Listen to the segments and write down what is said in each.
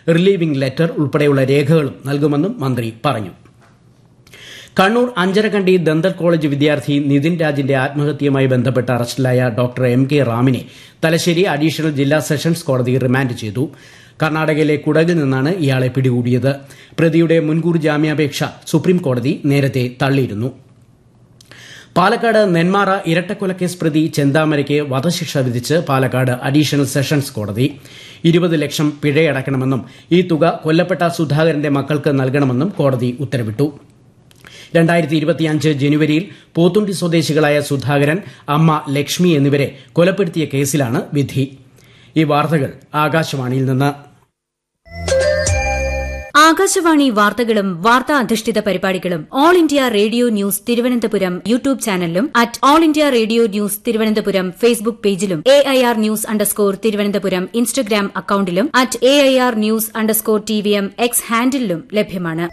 relieving letter ഉൾപ്പെടെയുള്ള രേഖകളും നൽകുമെന്നും മന്ത്രി പറഞ്ഞു കണ്ണൂർ അഞ്ചരക്കണ്ടി ദന്തൽ കോളേജ് വിദ്യാർത്ഥി നിതിൻ രാജിന്റെ ആത്മഹത്യയുമായി ബന്ധപ്പെട്ട് അറസ്റ്റിലായ ഡോക്ടർ എം കെ റാമിനെ തലശ്ശേരി അഡീഷണൽ ജില്ലാ സെഷൻസ് കോടതി റിമാൻഡ് ചെയ്തു കർണാടകയിലെ കുടകിൽ നിന്നാണ് ഇയാളെ പിടികൂടിയത് പ്രതിയുടെ മുൻകൂർ ജാമ്യാപേക്ഷ സുപ്രീം കോടതി നേരത്തെ തള്ളിയിരുന്നു പാലക്കാട് നെന്മാറ ഇരട്ടക്കൊലക്കേസ് പ്രതി ചെന്താമരയ്ക്ക് വധശിക്ഷ വിധിച്ച് പാലക്കാട് അഡീഷണൽ സെഷൻസ് കോടതി ഇരുപത് ലക്ഷം പിഴയടക്കണമെന്നും ഈ തുക കൊല്ലപ്പെട്ട സുധാകരന്റെ മക്കൾക്ക് നൽകണമെന്നും കോടതി ഉത്തരവിട്ടു രണ്ടായിരത്തി ഇരുപത്തിയഞ്ച് ജനുവരിയിൽ പോത്തുണ്ടി സ്വദേശികളായ സുധാകരൻ അമ്മ ലക്ഷ്മി എന്നിവരെ കൊലപ്പെടുത്തിയ കേസിലാണ് വിധി ഈ വാർത്തകൾ ആകാശവാണിയിൽ നിന്ന് ആകാശവാണി വാർത്തകളും വാർത്താ അധിഷ്ഠിത പരിപാടികളും all India radio news Thiruvananthapuram YouTube ചാനലിലും at all India radio news Thiruvananthapuram Facebook പേജിലും A I R news underscore Thiruvananthapuram Instagram അക്കൌണ്ടിലും at A I R news underscore T V M X ഹാൻഡിലും ലഭ്യമാണ്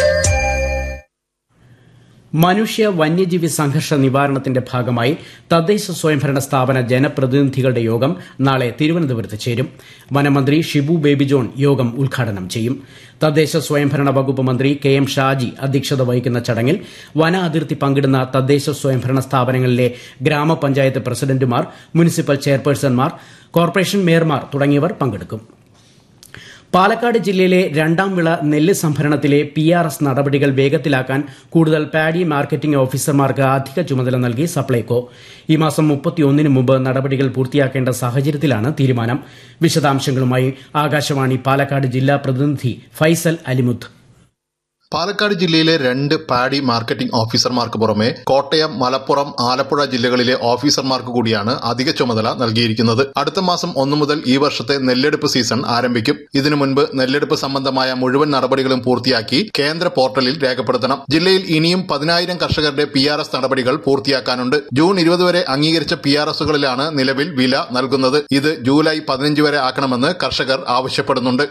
മനുഷ്യ വന്യജീവി സംഘർഷ നിവാരണത്തിന്റെ ഭാഗമായി തദ്ദേശ സ്വയംഭരണ സ്ഥാപന ജനപ്രതിനിധികളുടെ യോഗം നാളെ തിരുവനന്തപുരത്ത് ചേരും വനമന്ത്രി ഷിബു ബേബി ജോൺ യോഗം ഉദ്ഘാടനം ചെയ്യും തദ്ദേശ സ്വയംഭരണ വകുപ്പ് മന്ത്രി കെ എം ഷാജി അധ്യക്ഷത വഹിക്കുന്ന ചടങ്ങിൽ വന അതിർത്തി പങ്കിടുന്ന തദ്ദേശ സ്വയംഭരണ സ്ഥാപനങ്ങളിലെ ഗ്രാമപഞ്ചായത്ത് പ്രസിഡന്റുമാർ മുനിസിപ്പൽ ചെയർപേഴ്സൺമാർ കോർപ്പറേഷൻ മേയർമാർ തുടങ്ങിയവർ പങ്കെടുക്കും പാലക്കാട് ജില്ലയിലെ രണ്ടാം വിള നെല്ല് സംഭരണത്തിലെ പി ആർ എസ് നടപടികൾ വേഗത്തിലാക്കാൻ കൂടുതൽ പാഡി മാർക്കറ്റിംഗ് ഓഫീസർമാർക്ക് അധിക ചുമതല നൽകി സപ്ലൈകോ ഈ മാസം മുപ്പത്തിയൊന്നിന് മുമ്പ് നടപടികൾ പൂർത്തിയാക്കേണ്ട സാഹചര്യത്തിലാണ് തീരുമാനം വിശദാംശങ്ങളുമായി ആകാശവാണി പാലക്കാട് ജില്ലാ പ്രതിനിധി ഫൈസൽ അലിമുത്ത് പാലക്കാട് ജില്ലയിലെ രണ്ട് പാഡി മാർക്കറ്റിംഗ് ഓഫീസർമാർക്ക് പുറമെ കോട്ടയം മലപ്പുറം ആലപ്പുഴ ജില്ലകളിലെ ഓഫീസർമാർക്ക് കൂടിയാണ് അധിക ചുമതല നൽകിയിരിക്കുന്നത് അടുത്ത മാസം ഒന്നു മുതൽ ഈ വർഷത്തെ നെല്ലെടുപ്പ് സീസൺ ആരംഭിക്കും ഇതിനു മുൻപ് നെല്ലെടുപ്പ് സംബന്ധമായ മുഴുവൻ നടപടികളും പൂർത്തിയാക്കി കേന്ദ്ര പോർട്ടലിൽ രേഖപ്പെടുത്തണം ജില്ലയിൽ ഇനിയും പതിനായിരം കർഷകരുടെ പി ആർ എസ് നടപടികൾ പൂർത്തിയാക്കാനുണ്ട് ജൂൺ ഇരുപത് വരെ അംഗീകരിച്ച പി ആർ എസുകളിലാണ് നിലവിൽ വില നൽകുന്നത് ഇത് ജൂലൈ പതിനഞ്ച് വരെ ആക്കണമെന്ന് കർഷകർ ആവശ്യപ്പെടുന്നുണ്ട്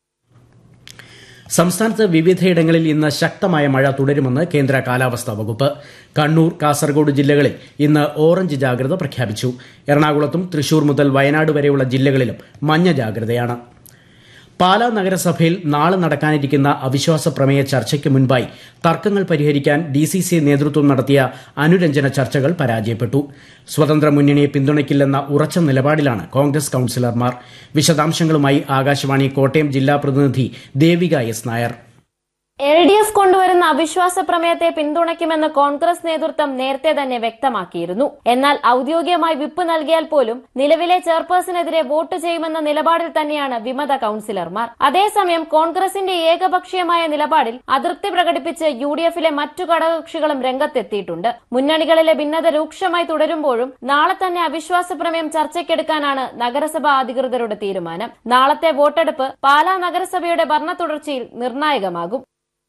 സംസ്ഥാനത്ത് വിവിധയിടങ്ങളിൽ ഇന്ന് ശക്തമായ മഴ തുടരുമെന്ന് കേന്ദ്ര കാലാവസ്ഥാ വകുപ്പ് കണ്ണൂർ കാസർഗോഡ് ജില്ലകളിൽ ഇന്ന് ഓറഞ്ച് ജാഗ്രത പ്രഖ്യാപിച്ചു എറണാകുളത്തും തൃശൂർ മുതൽ വയനാട് വരെയുള്ള ജില്ലകളിലും മഞ്ഞ ജാഗ്രതയാണ് പാലാ നഗരസഭയിൽ നാളെ നടക്കാനിരിക്കുന്ന അവിശ്വാസ പ്രമേയ ചർച്ചയ്ക്ക് മുൻപായി തർക്കങ്ങൾ പരിഹരിക്കാൻ ഡി സി സി നേതൃത്വം നടത്തിയ അനുരഞ്ജന ചർച്ചകൾ പരാജയപ്പെട്ടു സ്വതന്ത്ര മുന്നണിയെ പിന്തുണയ്ക്കില്ലെന്ന ഉറച്ച നിലപാടിലാണ് കോൺഗ്രസ് കൌൺസിലർമാർ വിശദാംശങ്ങളുമായി ആകാശവാണി കോട്ടയം ജില്ലാ പ്രതിനിധി Devika S Nair L D F കൊണ്ടുവരുന്ന അവിശ്വാസ പ്രമേയത്തെ പിന്തുണയ്ക്കുമെന്ന് കോൺഗ്രസ് നേതൃത്വം നേരത്തെ തന്നെ വ്യക്തമാക്കിയിരുന്നു എന്നാൽ ഔദ്യോഗികമായി വിപ്പ് നൽകിയാൽ പോലും നിലവിലെ ചെയർപേഴ്സണെതിരെ വോട്ട് ചെയ്യുമെന്ന നിലപാടിൽ തന്നെയാണ് വിമത കൌൺസിലർമാർ അതേസമയം കോൺഗ്രസിന്റെ ഏകപക്ഷീയമായ നിലപാടിൽ അതൃപ്തി പ്രകടിപ്പിച്ച് യു ഡി എഫിലെ മറ്റു ഘടകകക്ഷികളും രംഗത്തെത്തിയിട്ടുണ്ട് മുന്നണികളിലെ ഭിന്നത രൂക്ഷമായി തുടരുമ്പോഴും നാളെ തന്നെ അവിശ്വാസ പ്രമേയം ചർച്ചയ്ക്കെടുക്കാനാണ് നഗരസഭാ അധികൃതരുടെ തീരുമാനം നാളത്തെ വോട്ടെടുപ്പ് പാലാ നഗരസഭയുടെ ഭരണ തുടർച്ചയിൽ നിർണായകമാകും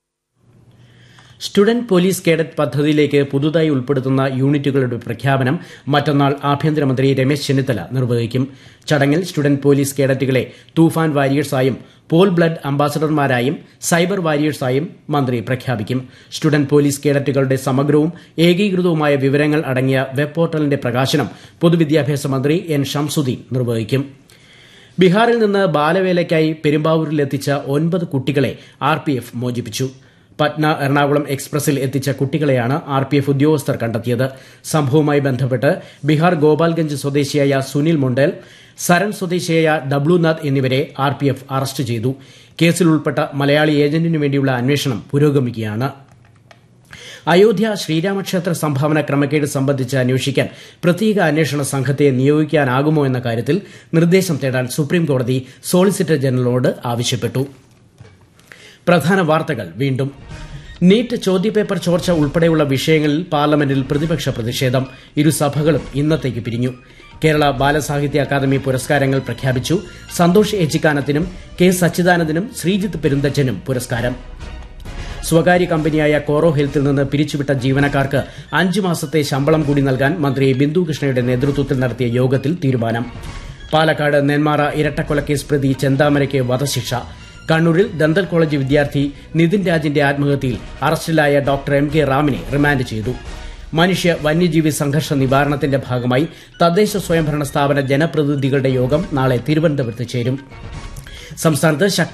സ്റ്റുഡന്റ് പോലീസ് കേഡറ്റ് പദ്ധതിയിലേക്ക് പുതുതായി ഉൾപ്പെടുത്തുന്ന യൂണിറ്റുകളുടെ പ്രഖ്യാപനം മറ്റന്നാൾ ആഭ്യന്തരമന്ത്രി രമേശ് ചെന്നിത്തല നിർവഹിക്കും ചടങ്ങിൽ സ്റ്റുഡന്റ് പോലീസ് കേഡറ്റുകളെ തൂഫാൻ വാരിയേഴ്സായും പോൾ ബ്ലഡ് അംബാസഡർമാരായും സൈബർ വാരിയേഴ്സായും മന്ത്രി പ്രഖ്യാപിക്കും സ്റ്റുഡന്റ് പോലീസ് കേഡറ്റുകളുടെ സമഗ്രവും ഏകീകൃതവുമായ വിവരങ്ങൾ അടങ്ങിയ വെബ് പോർട്ടലിന്റെ പ്രകാശനം പൊതുവിദ്യാഭ്യാസ മന്ത്രി എൻ ഷംസുദ്ദീൻ നിർവഹിക്കും ബീഹാറിൽ നിന്ന് ബാലവേലയ്ക്കായി പെരുമ്പാവൂരിലെത്തിച്ച ഒൻപത് കുട്ടികളെ ആർ പി എഫ് മോചിപ്പിച്ചു പട്ന എറണാകുളം എക്സ്പ്രസിൽ എത്തിച്ച കുട്ടികളെയാണ് ആർ പി എഫ് ഉദ്യോഗസ്ഥർ കണ്ടെത്തിയത് സംഭവവുമായി ബന്ധപ്പെട്ട് ബീഹാർ ഗോപാൽഗഞ്ച് സ്വദേശിയായ സുനിൽ മൊണ്ടേൽ സരൺ സ്വദേശിയായ ഡബ്ലുനാഥ് എന്നിവരെ ആർ പി എഫ് അറസ്റ്റ് ചെയ്തു കേസിൽ ഉൾപ്പെട്ട മലയാളി ഏജന്റിനു വേണ്ടിയുള്ള അന്വേഷണം പുരോഗമിക്കുകയാണ് അയോധ്യ ശ്രീരാമക്ഷേത്ര സംഭാവന ക്രമക്കേട് സംബന്ധിച്ച് അന്വേഷിക്കാൻ പ്രത്യേക അന്വേഷണ സംഘത്തെ നിയോഗിക്കാനാകുമോ എന്ന കാര്യത്തിൽ നിർദ്ദേശം തേടാൻ സുപ്രീംകോടതി സോളിസിറ്റർ ജനറലോട് ആവശ്യപ്പെട്ടു പ്രധാന വാർത്തകൾ വീണ്ടും നീറ്റ് ചോദ്യപേപ്പർ ചോർച്ച ഉൾപ്പെടെയുള്ള വിഷയങ്ങളിൽ പാർലമെന്റിൽ പ്രതിപക്ഷ പ്രതിഷേധം ഇരുസഭകളും ഇന്നത്തേക്ക് പിരിഞ്ഞു കേരള ബാലസാഹിത്യ അക്കാദമി പുരസ്കാരങ്ങൾ പ്രഖ്യാപിച്ചു സന്തോഷ് ഏച്ചിക്കാനത്തിനും കെ സച്ചിദാനന്ദനും ശ്രീജിത്ത് പെരുന്തച്ചനും പുരസ്കാരം സ്വകാര്യ കമ്പനിയായ കോറോ ഹെൽത്തിൽ നിന്ന് പിരിച്ചുവിട്ട ജീവനക്കാർക്ക് അഞ്ചു മാസത്തെ ശമ്പളം കൂടി നൽകാൻ മന്ത്രി ബിന്ദു കൃഷ്ണയുടെ നേതൃത്വത്തിൽ നടത്തിയ യോഗത്തിൽ തീരുമാനം പാലക്കാട് നെന്മാറ ഇരട്ടക്കൊലക്കേസ് പ്രതി ചെന്താമരയ്ക്ക് വധശിക്ഷ കണ്ണൂരിൽ ദന്തൽ കോളേജ് വിദ്യാർത്ഥി നിതിൻ രാജിന്റെ ആത്മഹത്യയിൽ അറസ്റ്റിലായ ഡോക്ടർ എം കെ റാമിനെ റിമാൻഡ് ചെയ്തു മനുഷ്യ വന്യജീവി സംഘർഷ നിവാരണത്തിന്റെ ഭാഗമായി തദ്ദേശ സ്വയംഭരണ സ്ഥാപന ജനപ്രതിനിധികളുടെ യോഗം നാളെ തിരുവനന്തപുരത്ത് ചേരും സംസ്ഥാനത്ത് ശക്തി